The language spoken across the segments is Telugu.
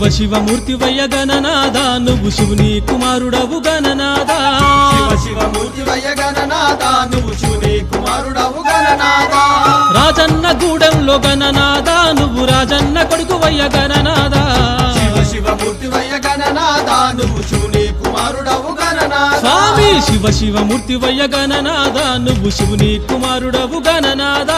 శివ శివ మూర్తి వయ్య గణనాద నువ్వు శివుని కుమారుడవు గణనాద శివ శివ మూర్తి వయ్య గణనాథ నువ్వు శివుని కుమారుడవు గణనాథ రాజన్న గూడెంలో గణనాద నువ్వు రాజన్న కొడుకు వయ్య గణనాద శివ శివ మూర్తి వయ్య గణనాథ నువ్వు శివుని కుమారుడవు గణనాథ స్వామి శివ శివ మూర్తి వయ్య గణనాద నువ్వు శివుని కుమారుడవు గణనాద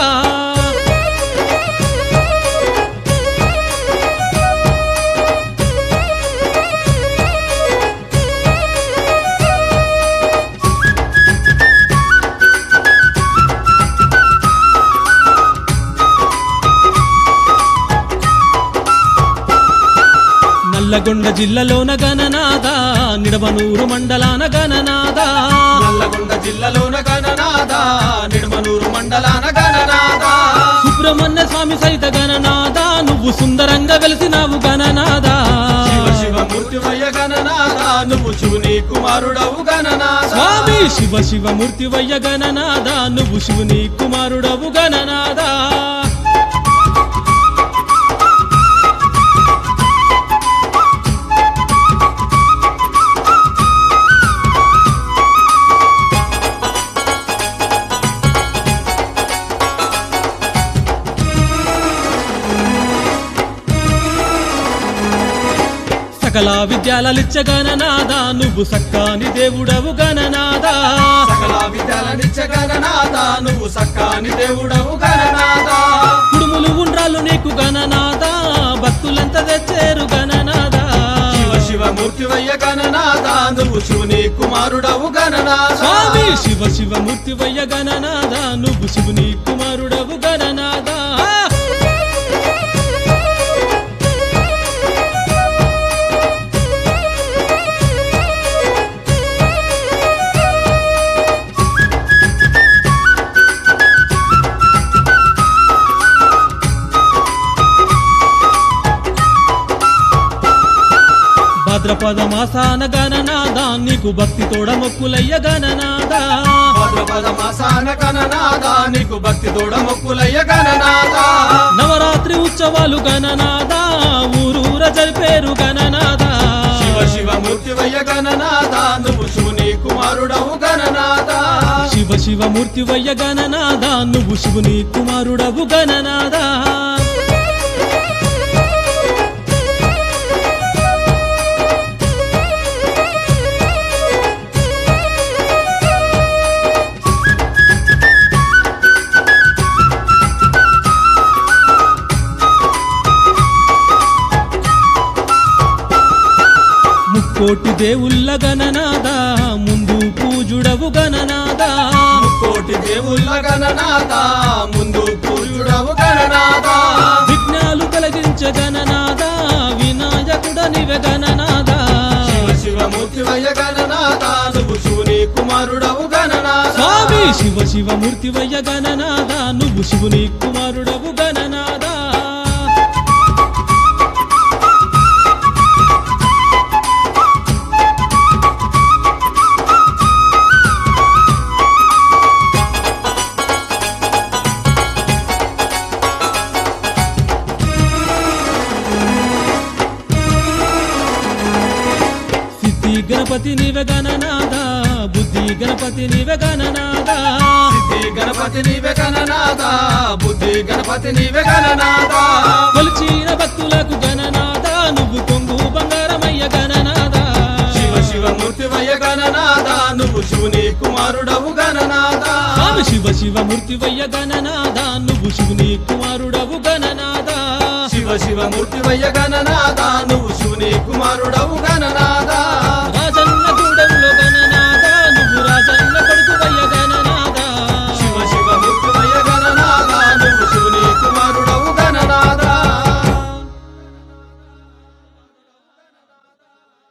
నల్లగొండ జిల్లాలోన గణనాద నిడమనూరు మండలాన గణనాద నల్లగొండ జిల్లాలోన గణనాథ నిడమనూరు మండలాన గణనాథ సుబ్రహ్మణ్య స్వామి సైత గణనాద నువ్వు సుందరంగా వెలిసినావు గణనాద శివ శివ మూర్తి వయ్య గణనాథ నువ్వు శివుని కుమారుడవు గణనాథ స్వామి శివ శివ మూర్తి వయ్య గణనాద నువ్వు శివుని కుమారుడవు గణనాద సకల విద్యాలలిచ్చ గణనాద నువ్వు సక్కాని దేవుడవు గణనాద సకల విద్యాలనిచ్చ గణనాథ నువ్వు సక్కాని దేవుడవు గణనాథ కుడుములు ఉండ్రాలు నీకు గణనాద భక్తులంతా తెచ్చేరు గణనాద శివ శివ మూర్తి వయ్య గణనాథ నువ్వు శివుని కుమారుడవు గణనాథ స్వామి శివ శివ మూర్తి వయ్య గణనాద నువ్వు శివుని కుమారుడవు గణనాద భాద్రపద మాసాన గణనాద నీకు భక్తి తోడ మొక్కులయ్య గణనాద భాద్రపద మాసాన గణనాథ నీకు భక్తి తోడ మొక్కులయ్య గణనాథ నవరాత్రి ఉత్సవాలు గణనాద ఊరూర జరిపేరు గణనాద శివ శివ మూర్తి వయ్య గణనాథ నువ్వు శివుని కుమారుడవు గణనాథ శివ శివ మూర్తి వయ్య గణనాద నువ్వు శివుని కుమారుడవు గణనాద ముక్కోటి దేవుళ్ళ గణనాద ముందు పూజుడవు గణనాద కోటి దేవుళ్ళ గణనాథ ముందు పూజుడవు గణనాథ విఘ్నాలు కలిగించ గణనాద వినాయకుడ నివె గణనాద శివ శివ మూర్తి వయ్య గణనాథ నువ్వు శివుని కుమారుడవు గణనాథ స్వామి శివ శివ మూర్తి వయ్య గణనాద నువ్వు శివుని కుమారుడవు గణనాద సిద్ధి గణపతి నివె గణనాద బుద్ధి గణపతి నివె గణనాద సిద్ధి గణపతి నీవే గణనాథ బుద్ధి గణపతి నీవే గణనాథ కొలిచిన భక్తులకు గణనాద నువ్వు కొంగు బంగారమయ్య గణనాద శివ శివ మూర్తి వయ్య గణనాథ నువ్వు శివుని కుమారుడవు గణనాథ స్వామి శివ శివ మూర్తి వయ్య గణనాద నువ్వు శివుని కుమారుడవు గణనాద శివ శివ మూర్తి వయ్య గణనాథ నువ్వు శివుని కుమారుడవు గణనాథ